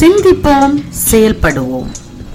சிந்திப்போம் செயல்படுவோம்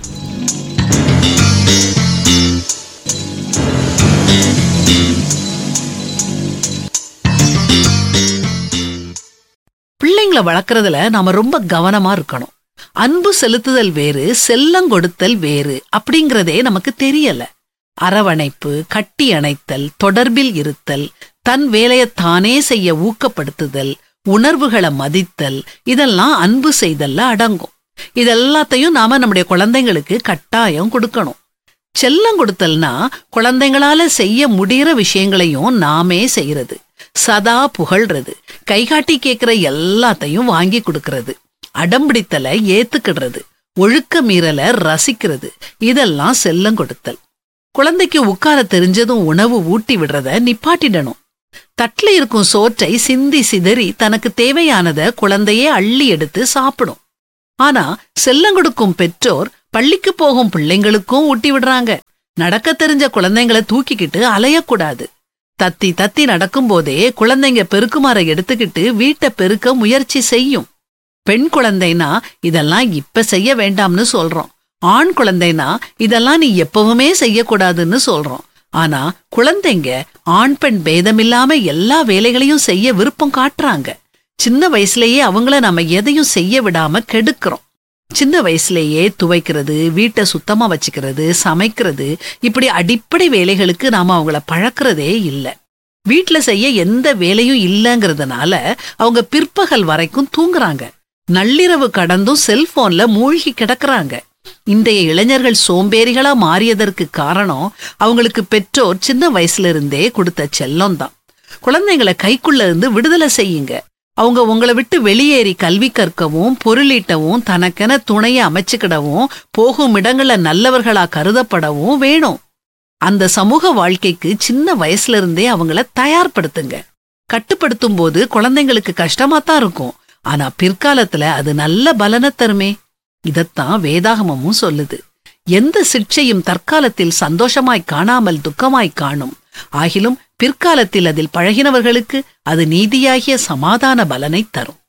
பிள்ளைங்களை வளர்க்கறதுல நாம ரொம்ப கவனமா இருக்கணும் அன்பு செலுத்துதல் வேறு செல்லம் கொடுத்தல் வேறு அப்படிங்கறதே நமக்கு தெரியல அரவணைப்பு கட்டி அணைத்தல் தொடர்பில் இருத்தல் தன் வேலையை தானே செய்ய ஊக்கப்படுத்துதல் உணர்வுகளை மதித்தல் இதெல்லாம் அன்பு செய்தல்ல அடங்கும் இதெல்லாத்தையும் நாம நம்முடைய குழந்தைங்களுக்கு கட்டாயம் கொடுக்கணும் செல்லம் கொடுத்தல்னா குழந்தைங்களால செய்ய முடியற விஷயங்களையும் நாமே செய்யறது சதா புகழ்றது கைகாட்டி கேக்குற எல்லாத்தையும் வாங்கி கொடுக்கறது அடம்பிடித்தலை ஏத்துக்கிடுறது ஒழுக்க மீறல ரசிக்கிறது இதெல்லாம் செல்லம் கொடுத்தல் குழந்தைக்கு உட்கார தெரிஞ்சதும் உணவு ஊட்டி விடுறத நிப்பாட்டிடணும் தட்டுல இருக்கும் சோற்றை சிந்தி சிதறி தனக்கு தேவையானத குழந்தையே அள்ளி எடுத்து சாப்பிடும் ஆனா செல்லம் கொடுக்கும் பெற்றோர் பள்ளிக்கு போகும் பிள்ளைங்களுக்கும் ஊட்டி விடுறாங்க நடக்க தெரிஞ்ச குழந்தைங்களை தூக்கிக்கிட்டு அலையக்கூடாது தத்தி தத்தி நடக்கும்போதே குழந்தைங்க பெருக்குமாற எடுத்துக்கிட்டு வீட்டை பெருக்க முயற்சி செய்யும் பெண் குழந்தைனா இதெல்லாம் இப்ப செய்ய வேண்டாம்னு சொல்றோம் ஆண் குழந்தைனா இதெல்லாம் நீ எப்பவுமே செய்யக்கூடாதுன்னு சொல்றோம் ஆனா குழந்தைங்க ஆண் பெண் பேதமில்லாம எல்லா வேலைகளையும் செய்ய விருப்பம் காட்டுறாங்க சின்ன வயசுலயே அவங்கள நம்ம எதையும் செய்ய விடாம கெடுக்கிறோம் சின்ன வயசுலயே துவைக்கிறது வீட்டை சுத்தமா வச்சுக்கிறது சமைக்கிறது இப்படி அடிப்படை வேலைகளுக்கு நாம அவங்கள பழக்கிறதே இல்ல வீட்ல செய்ய எந்த வேலையும் இல்லங்கறதுனால அவங்க பிற்பகல் வரைக்கும் தூங்குறாங்க நள்ளிரவு கடந்தும் செல்போன்ல மூழ்கி கிடக்குறாங்க இன்றைய இளைஞர்கள் சோம்பேறிகளா மாறியதற்கு காரணம் அவங்களுக்கு பெற்றோர் சின்ன வயசுல இருந்தே கொடுத்த செல்லம் தான் குழந்தைங்களை கைக்குள்ள இருந்து விடுதலை செய்யுங்க அவங்க உங்களை விட்டு வெளியேறி கல்வி கற்கவும் பொருளீட்டவும் தனக்கென துணையை அமைச்சுக்கிடவும் போகும் இடங்கள நல்லவர்களா கருதப்படவும் வேணும் அந்த சமூக வாழ்க்கைக்கு சின்ன வயசுல இருந்தே அவங்கள தயார்படுத்துங்க கட்டுப்படுத்தும் போது குழந்தைங்களுக்கு கஷ்டமா தான் இருக்கும் ஆனா பிற்காலத்துல அது நல்ல பலனை தருமே இதத்தான் வேதாகமமும் சொல்லுது எந்த சிக்ஷையும் தற்காலத்தில் சந்தோஷமாய் காணாமல் துக்கமாய் காணும் ஆகிலும் பிற்காலத்தில் அதில் பழகினவர்களுக்கு அது நீதியாகிய சமாதான பலனை தரும்